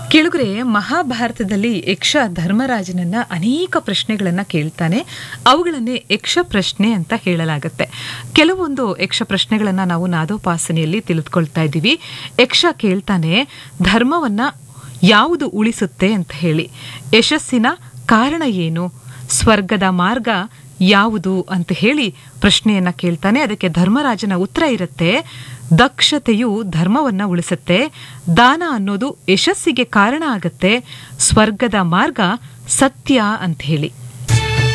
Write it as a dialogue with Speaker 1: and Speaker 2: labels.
Speaker 1: ಕೇಳುಗರೆ ಮಹಾಭಾರತದಲ್ಲಿ ಯಕ್ಷ ಧರ್ಮರಾಜನನ್ನ ಅನೇಕ ಪ್ರಶ್ನೆಗಳನ್ನ ಕೇಳ್ತಾನೆ ಅವುಗಳನ್ನೇ ಯಕ್ಷ ಪ್ರಶ್ನೆ ಅಂತ ಹೇಳಲಾಗುತ್ತೆ ಕೆಲವೊಂದು ಯಕ್ಷ ಪ್ರಶ್ನೆಗಳನ್ನ ನಾವು ನಾದೋಪಾಸನೆಯಲ್ಲಿ ತಿಳಿದುಕೊಳ್ತಾ ಇದ್ದೀವಿ ಯಕ್ಷ ಕೇಳ್ತಾನೆ ಧರ್ಮವನ್ನ ಯಾವುದು ಉಳಿಸುತ್ತೆ ಅಂತ ಹೇಳಿ ಯಶಸ್ಸಿನ ಕಾರಣ ಏನು ಸ್ವರ್ಗದ ಮಾರ್ಗ ಯಾವುದು ಅಂತ ಹೇಳಿ ಪ್ರಶ್ನೆಯನ್ನ ಕೇಳ್ತಾನೆ ಅದಕ್ಕೆ ಧರ್ಮರಾಜನ ಉತ್ತರ ಇರುತ್ತೆ ದಕ್ಷತೆಯು ಧರ್ಮವನ್ನ ಉಳಿಸುತ್ತೆ ದಾನ ಅನ್ನೋದು ಯಶಸ್ಸಿಗೆ ಕಾರಣ ಆಗತ್ತೆ ಸ್ವರ್ಗದ ಮಾರ್ಗ ಸತ್ಯ ಅಂತ ಹೇಳಿ